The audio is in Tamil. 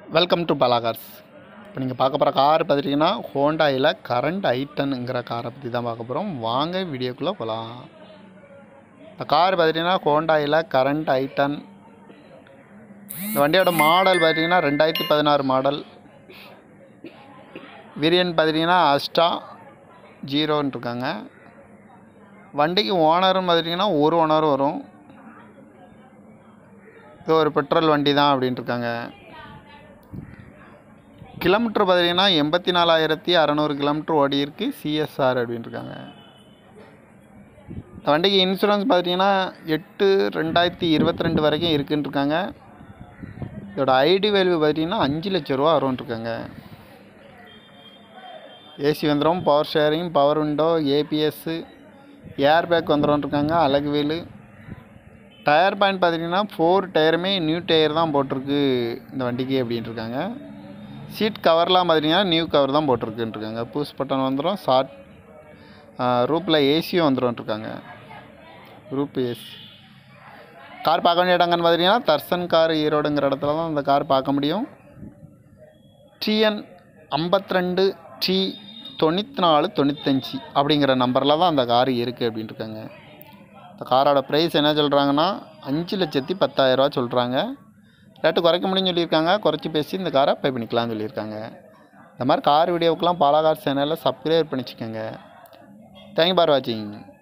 வெல்கம் டு பலாகார்ஸ் இப்போ நீங்கள் பார்க்க போகிற கார் பார்த்துட்டிங்கன்னா ஹோண்டாயில் கரண்ட் ஐட்டனுங்கிற காரை பற்றி தான் பார்க்க போகிறோம் வாங்க வீடியோக்குள்ளே போகலாம் இந்த கார் பார்த்துட்டிங்கன்னா ஹோண்டாயில் கரண்ட் ஐட்டன் இந்த வண்டியோட மாடல் பார்த்திங்கன்னா ரெண்டாயிரத்தி பதினாறு மாடல் வேரியன்ட் பார்த்துட்டிங்கன்னா அஸ்டா ஜீரோன்னு இருக்காங்க வண்டிக்கு ஓனரும் பார்த்துட்டிங்கன்னா ஒரு ஓனர் வரும் இது ஒரு பெட்ரோல் வண்டி தான் அப்படின்ட்டு இருக்காங்க கிலோமீட்டர் பார்த்தீங்கன்னா எண்பத்தி நாலாயிரத்தி அறநூறு கிலோமீட்டர் ஓடி இருக்கு சிஎஸ்ஆர் அப்படின்னு இருக்காங்க இந்த வண்டிக்கு இன்சூரன்ஸ் பார்த்தீங்கன்னா எட்டு ரெண்டாயிரத்தி இருபத்தி ரெண்டு வரைக்கும் இருக்குன்னு இருக்காங்க இதோட ஐடி வேல்யூ பார்த்தீங்கன்னா அஞ்சு லட்ச ரூபா வரும்னு இருக்காங்க ஏசி வந்துடும் power steering power window ABS air bag வந்துடும் இருக்காங்க அழகு வீலு டயர் பாயிண்ட் பார்த்தீங்கன்னா ஃபோர் டயருமே நியூ டயர் தான் போட்டிருக்கு இந்த வண்டிக்கு அப்படின்ட்டு இருக்காங்க சீட் கவர்லாம் பார்த்தீங்கன்னா நியூ கவர் தான் போட்டிருக்குன்னு இருக்காங்க பூஸ் பட்டன் வந்துடும் ஷார்ட் ரூப்பில் ஏசியும் வந்துடும் இருக்காங்க ரூப் ஏசி கார் பார்க்க வேண்டிய இடங்கன்னு பார்த்தீங்கன்னா தர்சன் கார் ஈரோடுங்கிற இடத்துல தான் அந்த கார் பார்க்க முடியும் டிஎன் ஐம்பத்தி ரெண்டு டி தொண்ணூற்றி நாலு தொண்ணூத்தஞ்சு அப்படிங்கிற நம்பரில் தான் அந்த கார் இருக்குது அப்படின்ட்டு இருக்காங்க இந்த காரோட ப்ரைஸ் என்ன சொல்கிறாங்கன்னா அஞ்சு லட்சத்தி பத்தாயிரரூவா சொல்கிறாங்க ரேட்டு குறைக்க முடியும்னு சொல்லியிருக்காங்க குறைச்சி பேசி இந்த காரை பே பண்ணிக்கலாம்னு சொல்லியிருக்காங்க இந்த மாதிரி கார் வீடியோவுக்கெலாம் பாலாகார் சேனலில் சப்ஸ்கிரைப் பண்ணிச்சுக்கோங்க தேங்க்யூ பார் வாட்சிங்